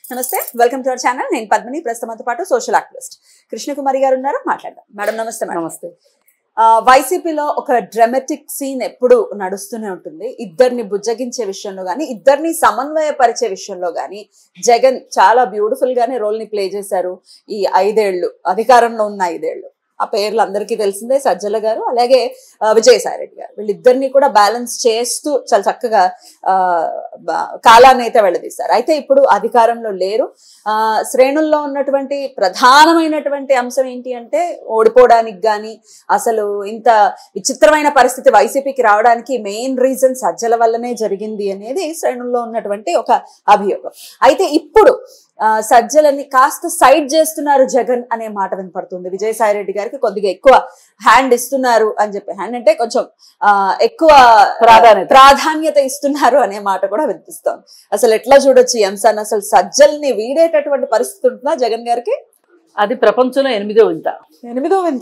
నమస్తే welcome to our channel నేను పద్మిని ప్రస్తుతంతో పాటు సోషల్ యాక్టివిస్ట్ కృష్ణకుమారి గారు ఉన్నారు మాట్లాడదాం మేడం నమస్తే మేడం నమస్తే ఆ, వైసీపీలో ఒక డ్రామాటిక్ సీన్ ఎప్పుడు నడుస్తూనే ఉంటుంది ఇద్దరిని బుజ్జగించే విషయంలో కానీ ఇద్దరిని సమన్వయపరిచే విషయంలో కానీ జగన్ చాలా బ్యూటిఫుల్ గానే రోల్ ని ప్లే చేశారు ఈ ఐదేళ్లు అధికారంలో ఉన్న ఐదేళ్లు ఆ పేర్లు అందరికీ తెలిసిందే సజ్జల గారు అలాగే ఆ, విజయసాయి రెడ్డి గారు వీళ్ళిద్దరిని కూడా బ్యాలెన్స్ చేస్తూ చాలా చక్కగా ఆ, బ- కాలాన్ని అయితే వెళ్ళదీశారు అయితే ఇప్పుడు అధికారంలో లేరు ఆ, శ్రేణుల్లో ఉన్నటువంటి ప్రధానమైనటువంటి అంశం ఏంటి అంటే ఓడిపోవడానికి కానీ అసలు ఇంత విచిత్రమైన పరిస్థితి వైసీపీకి రావడానికి మెయిన్ రీజన్ సజ్జల వల్లనే జరిగింది అనేది శ్రేణుల్లో ఉన్నటువంటి ఒక అభియోగం అయితే ఇప్పుడు ఆ, సజ్జలని కాస్త సైడ్ చేస్తున్నారు జగన్ అనే మాట వినపడుతుంది విజయసాయి రెడ్డి గారికి కొద్దిగా ఎక్కువ హ్యాండ్ ఇస్తున్నారు అని చెప్పి హ్యాండ్ అంటే కొంచెం ఆ, ఎక్కువ ప్రాధాన్యత. ప్రాధాన్యత ఇస్తున్నారు అనే మాట కూడా వినిపిస్తోంది అసలు ఎట్లా చూడొచ్చు ఈ అంశాన్ని అసలు సజ్జల్ని వీడేటటువంటి పరిస్థితి ఉంటుందా జగన్ గారికి అది ప్రపంచంలో ఎనిమిదో వింత ఎనిమిదో వింత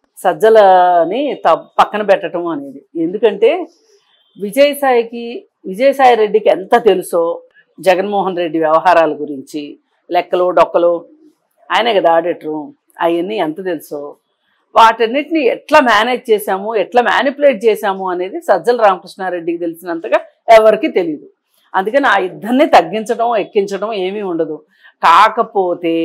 సజ్జలని త- పక్కన పెట్టడం అనేది ఎందుకంటే విజయసాయికి విజయసాయి రెడ్డికి ఎంత తెలుసో జగన్మోహన్ రెడ్డి వ్యవహారాల గురించి లెక్కలు డొక్కలు ఆయనే కదా ఆడిటరు అవన్నీ ఎంత తెలుసో వాటన్నిటిని ఎట్లా మేనేజ్ చేశాము ఎట్లా మ్యానిపులేట్ చేశాము అనేది సజ్జల రామకృష్ణారెడ్డికి తెలిసినంతగా ఎవరికి తెలియదు అందుకని ఆ ఇద్దరిని తగ్గించడం ఎక్కించడం ఏమీ ఉండదు కాకపోతే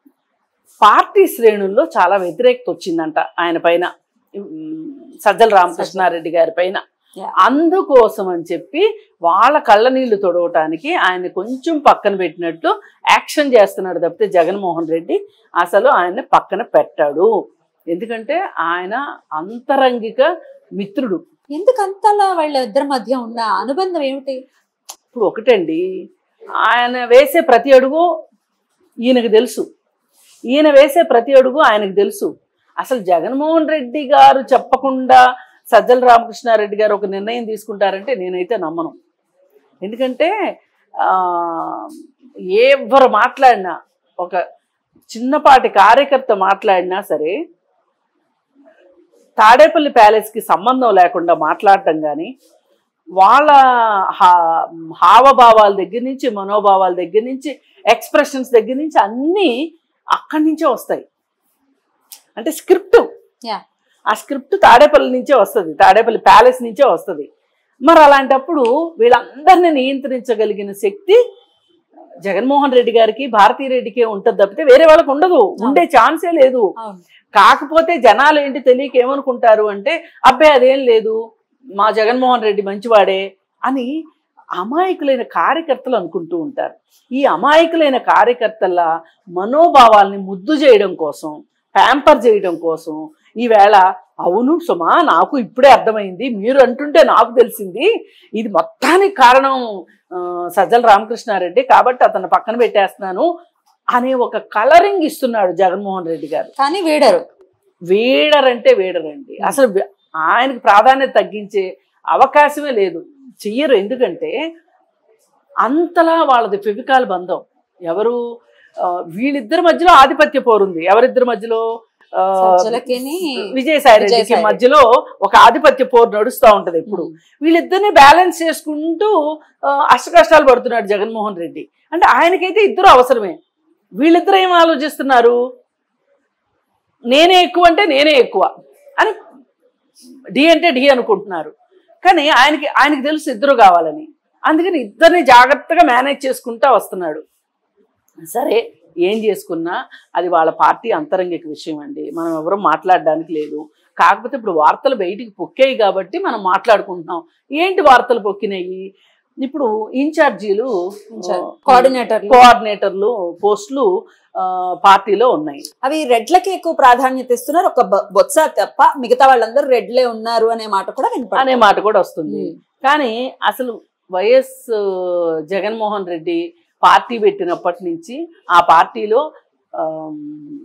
పార్టీ శ్రేణుల్లో చాలా వ్యతిరేకత వచ్చిందంట ఆయన పైన ఉమ్, సజ్జల రామకృష్ణారెడ్డి గారి పైన Yeah. అందుకోసం అని చెప్పి వాళ్ళ కళ్ళ నీళ్లు తొడవటానికి ఆయన కొంచెం పక్కన పెట్టినట్టు యాక్షన్ చేస్తున్నాడు తప్పితే జగన్మోహన్ రెడ్డి అసలు ఆయన్ని పక్కన పెట్టాడు ఎందుకంటే ఆయన అంతరంగిక మిత్రుడు ఎందుకు అంతలా వాళ్ళ ఇద్దరి మధ్య ఉన్న అనుబంధం ఏమిటి ఇప్పుడు ఒకటండి ఆయన వేసే ప్రతి అడుగు ఈయనకు తెలుసు ఈయన వేసే ప్రతి అడుగు ఆయనకు తెలుసు అసలు జగన్మోహన్ రెడ్డి గారు చెప్పకుండా సజ్జల రామకృష్ణారెడ్డి గారు ఒక నిర్ణయం తీసుకుంటారంటే నేనైతే నమ్మను ఎందుకంటే ఆ, ఎవరు మాట్లాడినా ఒక చిన్నపాటి కార్యకర్త మాట్లాడినా సరే తాడేపల్లి ప్యాలెస్కి సంబంధం లేకుండా మాట్లాడటం కానీ వాళ్ళ హా- హావభావాల దగ్గర నుంచి మనోభావాల దగ్గర నుంచి ఎక్స్ప్రెషన్స్ దగ్గర నుంచి అన్నీ అక్కడి నుంచే వస్తాయి అంటే స్క్రిప్ట్ Yeah. ఆ స్క్రిప్ట్ తాడేపల్లి నుంచే వస్తుంది తాడేపల్లి ప్యాలెస్ నుంచే వస్తుంది మరి అలాంటప్పుడు వీళ్ళందరినీ నియంత్రించగలిగిన శక్తి జగన్మోహన్ రెడ్డి గారికి భారతీ రెడ్డికే ఉంటుంది తప్పితే వేరే వాళ్ళకి ఉండదు ఉండే ఛాన్సే లేదు అవును కాకపోతే జనాలు ఏంటి తెలియక ఏమనుకుంటారు అంటే అబ్బాయి అదేం లేదు మా జగన్మోహన్ రెడ్డి మంచివాడే అని అమాయకులైన కార్యకర్తలు అనుకుంటూ ఉంటారు ఈ అమాయకులైన కార్యకర్తల మనోభావాల్ని ముద్దు చేయడం కోసం ప్యాంపర్ చేయడం కోసం ఈవేళ అవును సుమా నాకు ఇప్పుడే అర్థమైంది మీరు అంటుంటే నాకు తెలిసింది ఇది మొత్తానికి కారణం ఆ, సజ్జల రామకృష్ణారెడ్డి కాబట్టి అతను పక్కన పెట్టేస్తున్నాను అనే ఒక కలరింగ్ ఇస్తున్నాడు జగన్మోహన్ రెడ్డి గారు కానీ వీడరు వీడరంటే వీడరండి అసలు వి- ఆయనకు ప్రాధాన్యత తగ్గించే అవకాశమే లేదు చెయ్యరు ఎందుకంటే అంతలా వాళ్ళది ఫెవికాల్ బంధం ఎవరు ఆ, వీళ్ళిద్దరి మధ్యలో ఆధిపత్య పోరుంది ఎవరిద్దరి మధ్యలో ఆ, సజ్జలకిని విజయసాయి రెడ్డికి విజయసాయి రెడ్డి. మధ్యలో ఒక ఆధిపత్య పోరు నడుస్తూ ఉంటది ఎప్పుడు వీళ్ళిద్దరిని బ్యాలెన్స్ చేసుకుంటూ ఆ, అష్టకష్టాలు పడుతున్నాడు జగన్మోహన్ రెడ్డి అంటే ఆయనకైతే ఇద్దరు అవసరమే వీళ్ళిద్దరు ఏం ఆలోచిస్తున్నారు నేనే ఎక్కువ అంటే నేనే ఎక్కువ అని డి అంటే డి అనుకుంటున్నారు కానీ ఆయనకి ఆయనకి తెలుసు ఇద్దరు కావాలని అందుకని ఇద్దరిని జాగ్రత్తగా మేనేజ్ చేసుకుంటా వస్తున్నాడు సరే ఏం చేసుకున్నా అది వాళ్ళ పార్టీ అంతరంగిక విషయం అండి మనం ఎవరు మాట్లాడడానికి లేదు కాకపోతే ఇప్పుడు వార్తలు బయటికి పొక్కాయి కాబట్టి మనం మాట్లాడుకుంటున్నాం ఏంటి వార్తలు పొక్కినాయి ఇప్పుడు ఇన్ఛార్జీలు కోఆర్డినేటర్లు కోఆర్డినేటర్లు పోస్టులు ఆ, పార్టీలో ఉన్నాయి అవి రెడ్లకి ఎక్కువ ప్రాధాన్యత ఇస్తున్నారు ఒక బొ- బొత్స తప్ప మిగతా వాళ్ళందరూ రెడ్లే ఉన్నారు అనే మాట కూడా అనే వినపడుతుంది మాట కూడా వస్తుంది కానీ అసలు వైఎస్ జగన్మోహన్ రెడ్డి పార్టీ పెట్టినప్పటి నుంచి ఆ పార్టీలో ఆమ్,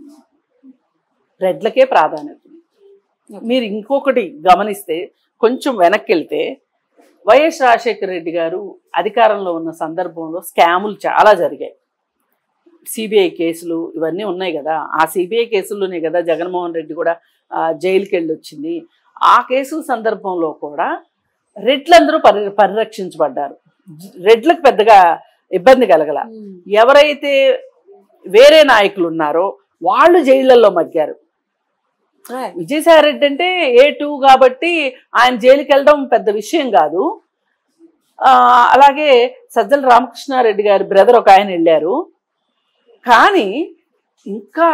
రెడ్లకే ప్రాధాన్యత ఉంది. మీరు ఇంకొకటి గమనిస్తే కొంచెం వెనక్కి వెళ్తే వైఎస్ రాజశేఖర రెడ్డి గారు అధికారంలో ఉన్న సందర్భంలో స్కాములు చాలా జరిగాయి సిబిఐ కేసులు ఇవన్నీ ఉన్నాయి కదా ఆ సిబిఐ కేసుల్లోనే కదా జగన్మోహన్ రెడ్డి కూడా ఆ, జైలుకి వెళ్ళి వచ్చింది ఆ కేసుల సందర్భంలో కూడా రెడ్లందరూ పరి పరిరక్షించబడ్డారు రెడ్లకు పెద్దగా ఇబ్బంది కలగల ఎవరైతే వేరే నాయకులు ఉన్నారో వాళ్ళు జైళ్ళల్లో మగ్గారు Right. విజయసాయి రెడ్డి అంటే ఏ టూ కాబట్టి ఆయన జైలుకి వెళ్ళడం పెద్ద విషయం కాదు ఆ, అలాగే సజ్జల రామకృష్ణారెడ్డి గారి బ్రదర్ ఒక ఆయన వెళ్ళారు కానీ ఇంకా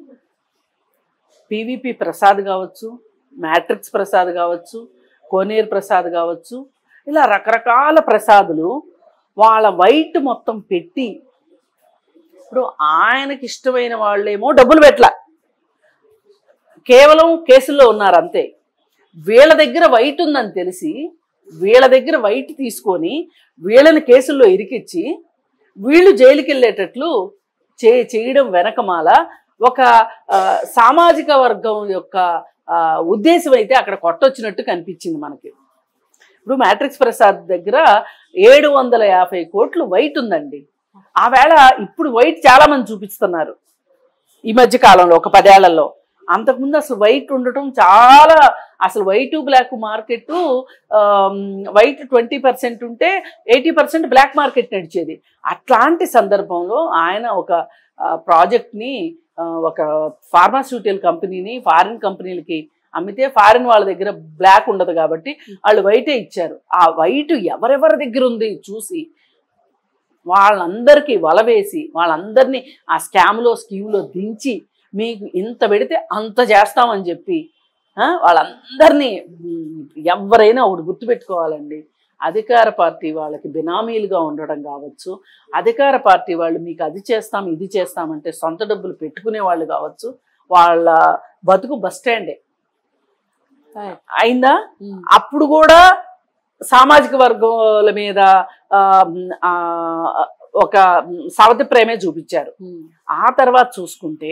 పివిపి ప్రసాద్ కావచ్చు మ్యాట్రిక్స్ ప్రసాద్ కావచ్చు కోనేరు ప్రసాద్ కావచ్చు ఇలా రకరకాల ప్రసాదులు వాళ్ళ వైట్ మొత్తం పెట్టి ఇప్పుడు ఆయనకి ఇష్టమైన వాళ్ళేమో డబ్బులు పెట్టల కేవలం కేసుల్లో ఉన్నారు అంతే వీళ్ళ దగ్గర వైట్ ఉందని తెలిసి వీళ్ళ దగ్గర వైట్ తీసుకొని వీళ్ళని కేసుల్లో ఇరికిచ్చి వీళ్ళు జైలుకి వెళ్ళేటట్లు చే చేయడం వెనకమాల ఒక ఆ, సామాజిక వర్గం యొక్క ఆ, ఉద్దేశం అయితే అక్కడ కొట్టొచ్చినట్టు కనిపించింది మనకి ఇప్పుడు మ్యాట్రిక్స్ ప్రసాద్ దగ్గర ఏడు వందల యాభై కోట్లు వైట్ ఉందండి ఆ వేళ ఇప్పుడు వైట్ చాలా మంది చూపిస్తున్నారు ఈ మధ్య కాలంలో ఒక పదేళ్లలో అంతకుముందు అసలు వైట్ ఉండటం చాలా అసలు white black market white twenty percent ఉంటే ఎయిటీ పర్సెంట్ బ్లాక్ మార్కెట్ నడిచేది అట్లాంటి సందర్భంలో ఆయన ఒక ఆ, ప్రాజెక్ట్ని ఆ, ఒక ఫార్మాస్యూటికల్ కంపెనీని ఫారిన్ కంపెనీలకి అమ్మితే ఫారిన్ వాళ్ళ దగ్గర బ్లాక్ ఉండదు కాబట్టి వాళ్ళు వైటే ఇచ్చారు ఆ వైట్ ఎవరెవరి దగ్గర ఉంది చూసి వాళ్ళందరికీ వలవేసి వాళ్ళందరినీ ఆ స్కామ్లో స్కీమ్లో దించి మీకు ఇంత పెడితే అంత చేస్తామని చెప్పి ఆ, వాళ్ళందరినీ ఉమ్, ఎవరైనా ఒకటి గుర్తుపెట్టుకోవాలండి అధికార పార్టీ వాళ్ళకి బినామీలుగా ఉండడం కావచ్చు అధికార పార్టీ వాళ్ళు మీకు అది చేస్తాం ఇది చేస్తామంటే సొంత డబ్బులు పెట్టుకునే వాళ్ళు కావచ్చు వాళ్ళ బతుకు బస్ స్టాండే Right. అయిందా Mm. అప్పుడు కూడా సామాజిక వర్గాల మీద ఆ, ఆ, ఒక సవతి ప్రేమే చూపించారు Mm. ఆ తర్వాత చూసుకుంటే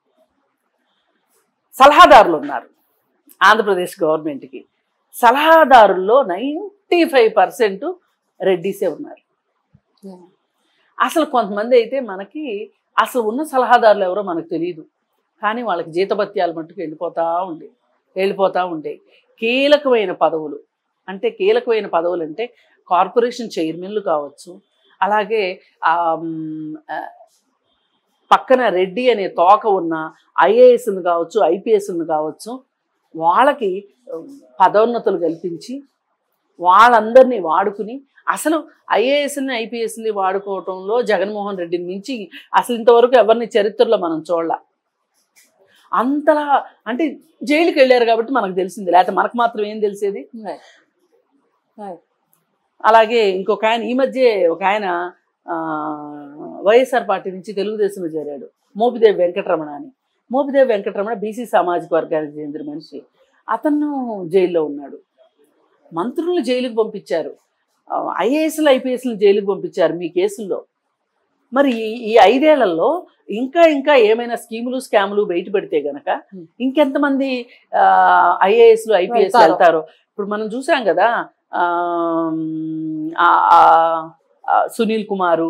సలహాదారులు ఉన్నారు ఆంధ్రప్రదేశ్ గవర్నమెంట్కి సలహాదారుల్లో నైంటీ ఫైవ్ పర్సెంట్ రెడ్డిసే ఉన్నారు Yeah. అసలు కొంతమంది అయితే మనకి అసలు ఉన్న సలహాదారులు ఎవరో మనకు తెలియదు కానీ వాళ్ళకి జీతభత్యాలు మట్టుకు వెళ్ళిపోతూ ఉండే వెళ్ళిపోతూ ఉండే కీలకమైన పదవులు అంటే కీలకమైన పదవులు అంటే కార్పొరేషన్ చైర్మన్లు కావచ్చు అలాగే ఆ, మ్, ఆ, పక్కన రెడ్డి అనే తోక ఉన్న ఐఏఎస్ను కావచ్చు ఐపీఎస్ను కావచ్చు వాళ్ళకి ఉమ్, పదోన్నతులు కల్పించి వాళ్ళందరినీ వాడుకుని అసలు ఐఏఎస్ని ఐపీఎస్ని వాడుకోవటంలో జగన్మోహన్ రెడ్డిని మించి అసలు ఇంతవరకు ఎవరిని చరిత్రలో మనం చూడాల అంతలా అంటే జైలుకి వెళ్ళారు కాబట్టి మనకు తెలిసింది లేకపోతే మనకు మాత్రం ఏం తెలిసేది Right. Right. అలాగే ఇంకొక ఆయన ఈ మధ్య ఒక ఆయన ఆ, వైఎస్ఆర్ పార్టీ నుంచి తెలుగుదేశంలో చేరాడు మోపిదేవి వెంకటరమణ అని మోపిదేవి వెంకటరమణ బీసీ సామాజిక వర్గానికి చెందిన మనిషి అతను జైల్లో ఉన్నాడు మంత్రులను జైలుకి పంపించారు ఐఏఎస్లు ఐపీఎస్లు జైలుకి పంపించారు మీ కేసుల్లో మరి ఈ- ఈ ఐదేళ్లలో ఇంకా ఇంకా ఏమైనా స్కీములు స్కాములు బయట పెడితే గనక Hmm. ఇంకెంతమంది ఐఏఎస్లు ఐపీఎస్ వెళ్తారో. వెళ్తారో ఇప్పుడు మనం చూసాం కదా ఆమ్, ఆ, ఆ, ఆ, సునీల్ కుమారు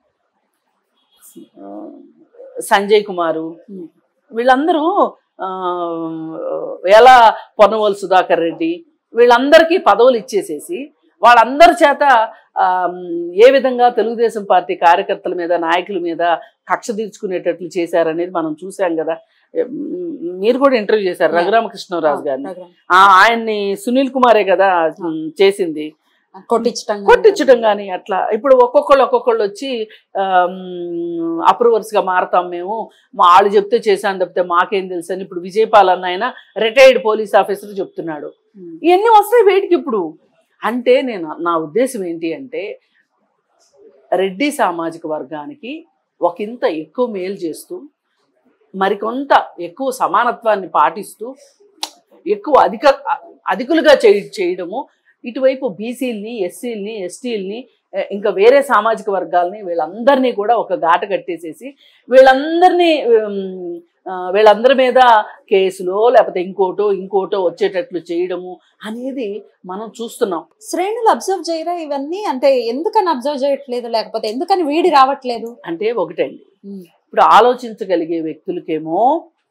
ఆ, సంజయ్ కుమారు Hmm. వీళ్ళందరూ ఆ, ఎలా పొన్నవోలు సుధాకర్ రెడ్డి వీళ్ళందరికీ పదవులు ఇచ్చేసేసి వాళ్ళందరి చేత ఆ, ఏ విధంగా తెలుగుదేశం పార్టీ కార్యకర్తల మీద నాయకుల మీద కక్ష తీర్చుకునేటట్లు చేశారనేది మనం చూసాం కదా ఎం, మీరు కూడా ఇంటర్వ్యూ చేశారు Yeah. రఘురామకృష్ణరాజు గారిని Program. ఆ, ఆయన్ని సునీల్ కుమారే కదా ఉమ్, చేసింది కొట్టించటం కానీ. కొట్టించడం కానీ అట్లా ఇప్పుడు ఒక్కొక్కళ్ళు ఒక్కొక్కళ్ళు వచ్చి అప్రూవర్స్ గా మారతాం మేము మా వాళ్ళు చెప్తే చేశాను తప్పితే మాకేం తెలుసు అని ఇప్పుడు విజయపాల్ అన్న ఆయన రిటైర్డ్ పోలీస్ ఆఫీసర్ చెప్తున్నాడు Hmm. ఇవన్నీ వస్తాయి వేటికి ఇప్పుడు అంటే నేను నా ఉద్దేశం ఏంటి అంటే రెడ్డి సామాజిక వర్గానికి ఒకంత ఎక్కువ మేలు చేస్తూ మరికొంత ఎక్కువ సమానత్వాన్ని పాటిస్తూ ఎక్కువ అధిక అధికులుగా చేయ చేయడము ఇటువైపు బీసీలని ఎస్సీలని ఎస్టీలని ఇంకా వేరే సామాజిక వర్గాలని వీళ్ళందరినీ కూడా ఒక ఘాట కట్టేసేసి వీళ్ళందరినీ ఉమ్, ఆ, వీళ్ళందరి మీద కేసులో లేకపోతే ఇంకోటో ఇంకోటో వచ్చేటట్లు చేయడము అనేది మనం చూస్తున్నాం శ్రేణులు అబ్జర్వ్ చేయరా ఇవన్నీ అంటే ఎందుకని అబ్జర్వ్ చేయట్లేదు లేకపోతే ఎందుకని వీడి రావట్లేదు అంటే ఒకటండి ఇప్పుడు ఆలోచించగలిగే వ్యక్తులకేమో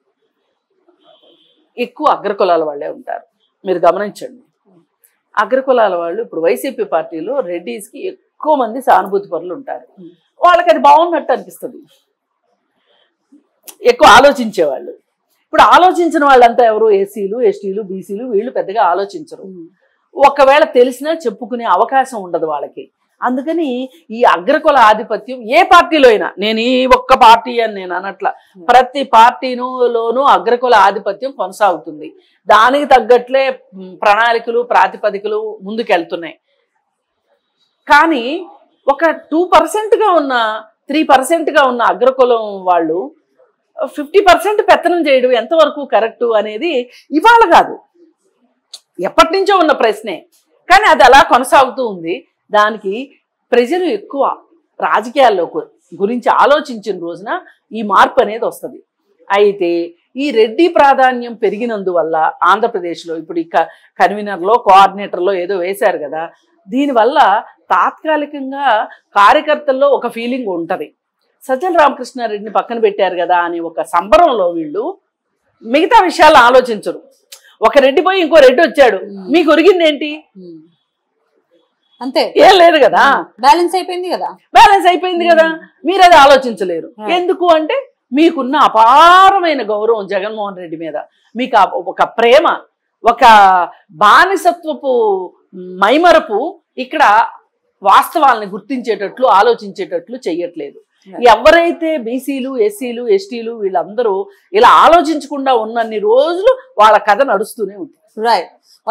ఎక్కువ అగ్రకులాల వాళ్ళే ఉంటారు మీరు గమనించండి అగ్రకులాల వాళ్ళు ఇప్పుడు వైసీపీ పార్టీలో రెడ్డిస్కి ఎక్కువ మంది సానుభూతి పరులు ఉంటారు Hmm. వాళ్ళకి అది బాగున్నట్టు అనిపిస్తుంది ఎక్కువ ఆలోచించేవాళ్ళు ఇప్పుడు ఆలోచించిన వాళ్ళంతా ఎవరు ఏసీలు ఎస్టీలు బీసీలు వీళ్ళు పెద్దగా ఆలోచించరు ఒకవేళ తెలిసినా చెప్పుకునే అవకాశం ఉండదు వాళ్ళకి అందుకని ఈ అగ్రకుల ఆధిపత్యం ఏ పార్టీలో అయినా నేను ఈ ఒక్క పార్టీ అని నేను అనట్ల ప్రతి పార్టీనులోనూ అగ్రకుల ఆధిపత్యం కొనసాగుతుంది దానికి తగ్గట్లే మ్, ప్రణాళికలు ప్రాతిపదికలు ముందుకెళ్తున్నాయి కానీ ఒక టూ గా ఉన్న త్రీ గా ఉన్న అగ్రకులం వాళ్ళు ఫిఫ్టీ పర్సెంట్ పెత్తనం చేయడం ఎంతవరకు కరెక్ట్ అనేది ఇవాళ కాదు ఎప్పటి నుంచో ఉన్న ప్రశ్నే కానీ అది అలా కొనసాగుతూ ఉంది దానికి ప్రజలు ఎక్కువ రాజకీయాల్లో గు- గురించి ఆలోచించిన రోజున ఈ మార్పు అనేది వస్తుంది అయితే ఈ రెడ్డి ప్రాధాన్యం పెరిగినందువల్ల ఆంధ్రప్రదేశ్లో ఇప్పుడు ఇక కన్వీనర్లో కోఆర్డినేటర్లో ఏదో వేశారు కదా దీనివల్ల తాత్కాలికంగా కార్యకర్తల్లో ఒక ఫీలింగ్ ఉంటది సజ్జల రామకృష్ణారెడ్డిని పక్కన పెట్టారు కదా అని ఒక సంబరంలో వీళ్ళు మిగతా విషయాలు ఆలోచించరు ఒక రెడ్డి పోయి ఇంకో రెడ్డి వచ్చాడు మీకు ఒరిగింది ఏంటి ఉమ్. అంతే ఏం లేదు కదా బ్యాలెన్స్ అయిపోయింది కదా బ్యాలెన్స్ అయిపోయింది కదా మీరు అది ఆలోచించలేరు Hmm. ఎందుకు అంటే మీకున్న అపారమైన గౌరవం జగన్మోహన్ రెడ్డి మీద మీకు ఆ ఒక ప్రేమ ఒక బానిసత్వపు మైమరపు ఇక్కడ వాస్తవాల్ని గుర్తించేటట్లు ఆలోచించేటట్లు చెయ్యట్లేదు Right. ఎవరైతే బీసీలు ఎస్సీలు ఎస్టీలు వీళ్ళందరూ ఇలా ఆలోచించకుండా ఉన్నన్ని రోజులు వాళ్ళ కథ నడుస్తూనే ఉంటుంది రైట్